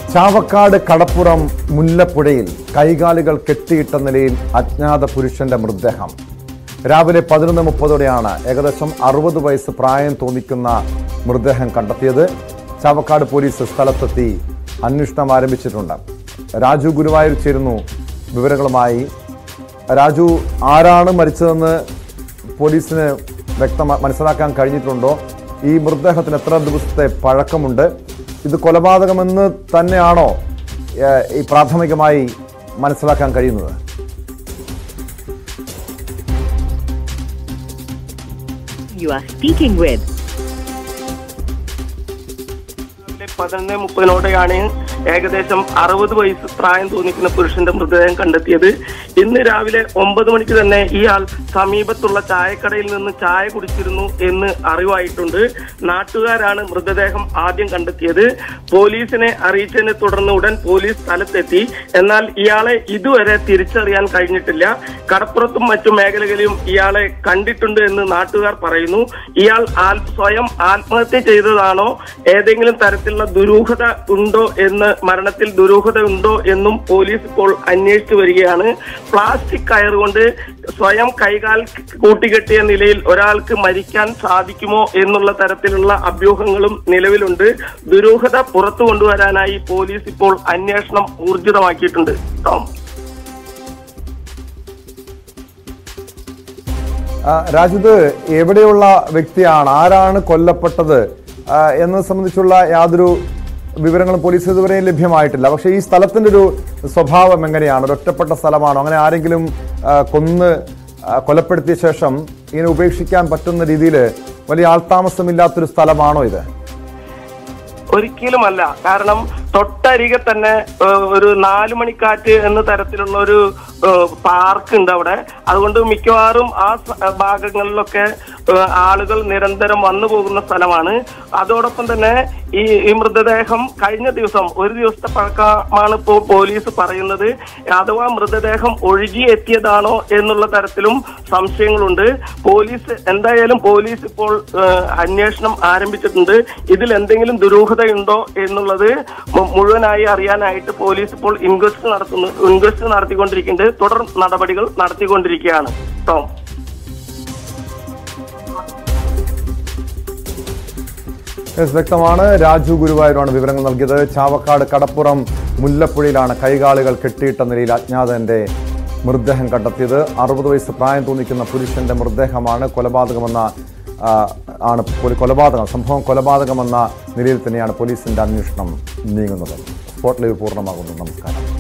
ചാവക്കാട് കടപ്പുറം മുല്ലപ്പുഴയിൽ കൈകാലുകൾ കെട്ടിയിട്ട നിലയിൽ അജ്ഞാത പുരുഷന്റെ മൃതദേഹം രാവിലെ പതിനൊന്ന് മുപ്പതോടെയാണ് ഏകദേശം അറുപത് വയസ്സ് പ്രായം തോന്നിക്കുന്ന മൃതദേഹം കണ്ടെത്തിയത് ചാവക്കാട് പോലീസ് സ്ഥലത്തെത്തി അന്വേഷണം ആരംഭിച്ചിട്ടുണ്ട് രാജു ഗുരുവായൂർ ചേരുന്നു വിവരങ്ങളുമായി രാജു ആരാണ് മരിച്ചതെന്ന് പോലീസിന് വ്യക്തമാ മനസ്സിലാക്കാൻ കഴിഞ്ഞിട്ടുണ്ടോ ഈ മൃതദേഹത്തിന് എത്ര ദിവസത്തെ പഴക്കമുണ്ട് ഇത് കൊലപാതകമെന്ന് തന്നെയാണോ ഏഹ്, ഈ പ്രാഥമികമായി മനസ്സിലാക്കാൻ കഴിയുന്നത് you are speaking with. രാവിലെ പതിനൊന്ന് മുപ്പതിനോടെയാണ് ഏകദേശം അറുപത് വയസ്സ് പ്രായം തോന്നിക്കുന്ന പുരുഷന്റെ മൃതദേഹം കണ്ടെത്തിയത് ഇന്ന് രാവിലെ ഒമ്പത് മണിക്ക് തന്നെ ഇയാൾ സമീപത്തുള്ള ചായക്കടയിൽ നിന്ന് ചായ കുടിച്ചിരുന്നു എന്ന് അറിവായിട്ടുണ്ട് നാട്ടുകാരാണ് മൃതദേഹം ആദ്യം കണ്ടെത്തിയത് പോലീസിനെ അറിയിച്ചതിനെ തുടർന്ന് ഉടൻ പോലീസ് സ്ഥലത്തെത്തി എന്നാൽ ഇയാളെ ഇതുവരെ തിരിച്ചറിയാൻ കഴിഞ്ഞിട്ടില്ല കടപ്പുറത്തും മറ്റു മേഖലകളിലും ഇയാളെ കണ്ടിട്ടുണ്ട് എന്ന് നാട്ടുകാർ പറയുന്നു ഇയാൾ ആൽ- സ്വയം ആത്മഹത്യ ചെയ്തതാണോ ഏതെങ്കിലും തരത്തിലുള്ള ദുരൂഹത ഉണ്ടോ എന്ന് മരണത്തിൽ ദുരൂഹത ഉണ്ടോ എന്നും പോലീസ് ഇപ്പോൾ അന്വേഷിച്ചു വരികയാണ് പ്ലാസ്റ്റിക് കയർ കൊണ്ട് സ്വയം കൈകാൽ കൂട്ടിക്കെട്ടിയ നിലയിൽ ഒരാൾക്ക് മരിക്കാൻ സാധിക്കുമോ എന്നുള്ള തരത്തിലുള്ള അഭ്യൂഹങ്ങളും നിലവിലുണ്ട് ദുരൂഹത പുറത്തു കൊണ്ടുവരാനായി പോലീസ് ഇപ്പോൾ അന്വേഷണം ഊർജിതമാക്കിയിട്ടുണ്ട് ടോം ആ, രാജുത് എവിടെയുള്ള വ്യക്തിയാണ് ആരാണ് കൊല്ലപ്പെട്ടത് ആ, എന്നത് സംബന്ധിച്ചുള്ള യാതൊരു വിവരങ്ങളും പോലീസ് ഇതുവരെ ലഭ്യമായിട്ടില്ല പക്ഷേ ഈ സ്ഥലത്തിൻ്റെ ഒരു സ്വഭാവം എങ്ങനെയാണ് ഒരു ഒറ്റപ്പെട്ട സ്ഥലമാണോ അങ്ങനെ ആരെങ്കിലും ആ, കൊന്ന് ആ, കൊലപ്പെടുത്തിയ ശേഷം ഇങ്ങനെ ഉപേക്ഷിക്കാൻ പറ്റുന്ന രീതിയിൽ വലിയ ആൾതാമസമില്ലാത്തൊരു സ്ഥലമാണോ ഇത് ഒരിക്കലുമല്ല കാരണം തൊട്ടരികെ തന്നെ ഏഹ്, ഒരു നാലു മണിക്കാറ്റ് എന്ന തരത്തിലുള്ള ഒരു ഏഹ്, പാർക്ക് ഉണ്ട് അവിടെ അതുകൊണ്ട് മിക്കവാറും ആ സ- ഭാഗങ്ങളിലൊക്കെ ഏഹ്, ആളുകൾ നിരന്തരം വന്നു പോകുന്ന സ്ഥലമാണ് അതോടൊപ്പം തന്നെ ഈ ഈ മൃതദേഹം കഴിഞ്ഞ ദിവസം ഒരു ദിവസത്തെ പഴക്കമാണ് ഇപ്പോൾ പോലീസ് പറയുന്നത് അഥവാ മൃതദേഹം ഒഴുകി എത്തിയതാണോ എന്നുള്ള തരത്തിലും സംശയങ്ങളുണ്ട് പോലീസ് എന്തായാലും പോലീസ് ഇപ്പോൾ ഏഹ്, അന്വേഷണം ആരംഭിച്ചിട്ടുണ്ട് ഇതിൽ എന്തെങ്കിലും ദുരൂഹതയുണ്ടോ എന്നുള്ളത് മു- മുഴുവനായി അറിയാനായിട്ട് പോലീസ് ഇപ്പോൾ ഇൻക്വസ്റ്റ് നടത്തുന്നു ഇൻക്വസ്റ്റ് നടത്തിക്കൊണ്ടിരിക്കുന്നുണ്ട് തുടർ നടപടികൾ നടത്തിക്കൊണ്ടിരിക്കുകയാണ് ടോം യെസ്, വ്യക്തമാണ് രാജു ഗുരുവായൂരാണ് വിവരങ്ങൾ നൽകിയത് ചാവക്കാട് കടപ്പുറം മുല്ലപ്പുഴയിലാണ് കൈകാലുകൾ കെട്ടിയിട്ട നിലയിൽ അജ്ഞാതന്റെ മൃതദേഹം കണ്ടെത്തിയത് അറുപത് വയസ്സ് പ്രായം തോന്നിക്കുന്ന പുരുഷന്റെ മൃതദേഹമാണ് കൊലപാതകമെന്ന ആ, ആണ് പോലീ- കൊലപാതകം സംഭവം കൊലപാതകമെന്ന നിലയിൽ തന്നെയാണ് പോലീസിന്റെ അന്വേഷണം നീങ്ങുന്നത് സ്പോട്ട് ലൈവ് പൂർണ്ണമാകുന്നു നമസ്കാരം